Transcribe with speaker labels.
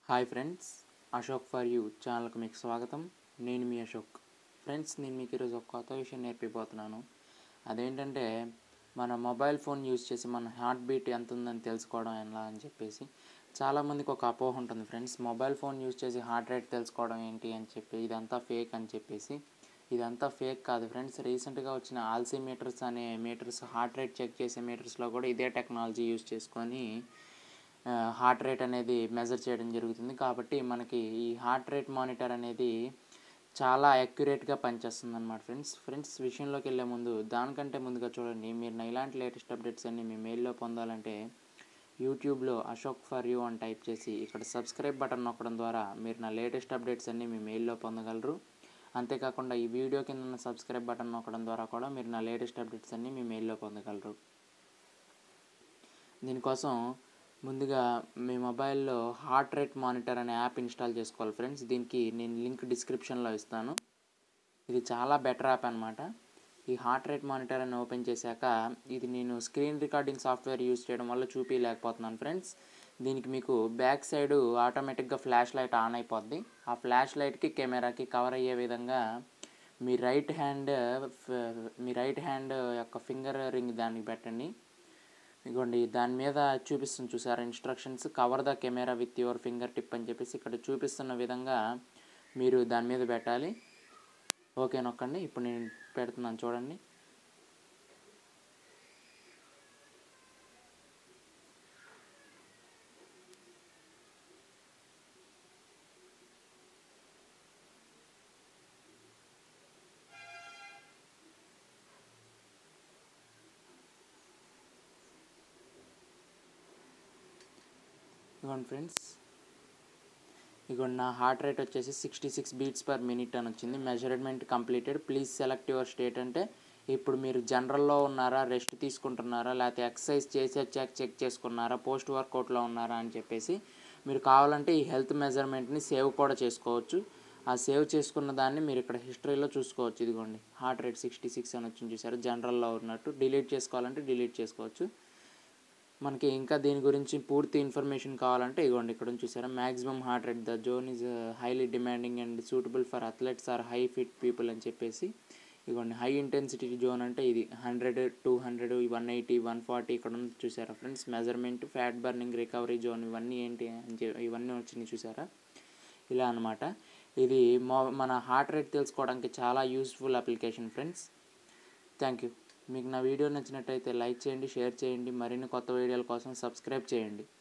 Speaker 1: hi friends Ashok for you ఛానల్కి మీకు స్వాగతం నేను మీ అశోక్ ఫ్రెండ్స్ నేను మీకు ఈరోజు ఒక కొత్త విషయం నేర్పిపోతున్నాను అదేంటంటే మన మొబైల్ ఫోన్ యూజ్ చేసి మన హార్ట్ బీట్ ఎంత ఉందని తెలుసుకోవడం ఎలా అని చెప్పేసి చాలామందికి ఒక అపోహ ఉంటుంది ఫ్రెండ్స్ మొబైల్ ఫోన్ యూజ్ చేసి హార్ట్ రేట్ తెలుసుకోవడం ఏంటి అని చెప్పి ఇదంతా ఫేక్ అని చెప్పేసి ఇదంతా ఫేక్ కాదు ఫ్రెండ్స్ రీసెంట్గా వచ్చిన ఆల్సీ మీటర్స్ అనే మీటర్స్ హార్ట్ రేట్ చెక్ చేసే మీటర్స్లో కూడా ఇదే టెక్నాలజీ యూజ్ చేసుకొని హార్ట్ రేట్ అనేది మెజర్ చేయడం జరుగుతుంది కాబట్టి మనకి ఈ హార్ట్ రేట్ మానిటర్ అనేది చాలా అక్యురేట్గా పనిచేస్తుంది అనమాట ఫ్రెండ్స్ ఫ్రెండ్స్ విషయంలోకి వెళ్ళే ముందు దానికంటే ముందుగా చూడండి మీరు నా ఇలాంటి లేటెస్ట్ అప్డేట్స్ అన్ని మీ మెయిల్లో పొందాలంటే యూట్యూబ్లో అశోక్ ఫర్ యూ అని టైప్ చేసి ఇక్కడ సబ్స్క్రైబ్ బటన్ నొక్కడం ద్వారా మీరు నా లేటెస్ట్ అప్డేట్స్ అన్ని మీ మెయిల్లో పొందగలరు అంతేకాకుండా ఈ వీడియో కింద ఉన్న సబ్స్క్రైబ్ బటన్ నొక్కడం ద్వారా కూడా మీరు నా లేటెస్ట్ అప్డేట్స్ అన్ని మీ మెయిల్లో పొందగలరు దీనికోసం ముందుగా మీ మొబైల్లో హార్ట్ రేట్ మానిటర్ అనే యాప్ ఇన్స్టాల్ చేసుకోవాలి ఫ్రెండ్స్ దీనికి నేను లింక్ డిస్క్రిప్షన్లో ఇస్తాను ఇది చాలా బెటర్ యాప్ అనమాట ఈ హార్ట్ రేట్ మానిటర్ అని ఓపెన్ చేశాక ఇది నేను స్క్రీన్ రికార్డింగ్ సాఫ్ట్వేర్ యూజ్ చేయడం వల్ల చూపించలేకపోతున్నాను ఫ్రెండ్స్ దీనికి మీకు బ్యాక్ సైడ్ ఆటోమేటిక్గా ఫ్లాష్ లైట్ ఆన్ అయిపోద్ది ఆ ఫ్లాష్ లైట్కి కెమెరాకి కవర్ అయ్యే విధంగా మీ రైట్ హ్యాండ్ మీ రైట్ హ్యాండ్ యొక్క ఫింగర్ రింగ్ దానికి పెట్టండి ఇదిగోండి దాని మీద చూపిస్తుంది చూసారా instructions cover the camera with your finger tip అని చెప్పేసి ఇక్కడ చూపిస్తున్న విధంగా మీరు దాని మీద పెట్టాలి ఓకే నొక్కండి ఇప్పుడు నేను పెడుతున్నాను చూడండి ఇదిగోండి ఫ్రెండ్స్ ఇదిగోండి నా హార్ట్ రేట్ వచ్చేసి sixty six beats per minute అని వచ్చింది measurement completed please select your state అంటే ఇప్పుడు మీరు జనరల్లో ఉన్నారా రెస్ట్ తీసుకుంటున్నారా లేకపోతే ఎక్సర్సైజ్ చేసి వచ్చాక చెక్ చేసుకున్నారా పోస్ట్ వర్కౌట్లో ఉన్నారా అని చెప్పేసి మీరు కావాలంటే ఈ హెల్త్ మెజర్మెంట్ని సేవ్ కూడా చేసుకోవచ్చు ఆ సేవ్ చేసుకున్న దాన్ని మీరు ఇక్కడ హిస్టరీలో చూసుకోవచ్చు ఇదిగోండి హార్ట్ రేట్ సిక్స్టీ సిక్స్ అని వచ్చింది చూసారు జనరల్లో ఉన్నట్టు డిలీట్ చేసుకోవాలంటే డిలీట్ చేసుకోవచ్చు మనకి ఇంకా దీని గురించి పూర్తి ఇన్ఫర్మేషన్ కావాలంటే ఇగోండి ఇక్కడ నుంచి చూసారా maximum heart rate the zone is highly demanding and suitable for athletes or high fit people అని చెప్పేసి ఇగోండి హై ఇంటెన్సిటీ జోన్ అంటే ఇది hundred two hundred one eighty one forty ఇక్కడ ఉంది చూసారా friends measurement fat burning recovery zone ఇవన్నీ ఏంటి అని చెప్పి ఇవన్నీ వచ్చినాయి చూసారా ఇలా అనమాట ఇది మో మన హార్ట్ రేట్ తెలుసుకోవడానికి చాలా useful application friends thank you మీకు నా వీడియో నచ్చినట్టయితే లైక్ చేయండి షేర్ చేయండి మరిన్ని కొత్త వీడియోల కోసం సబ్స్క్రైబ్ చేయండి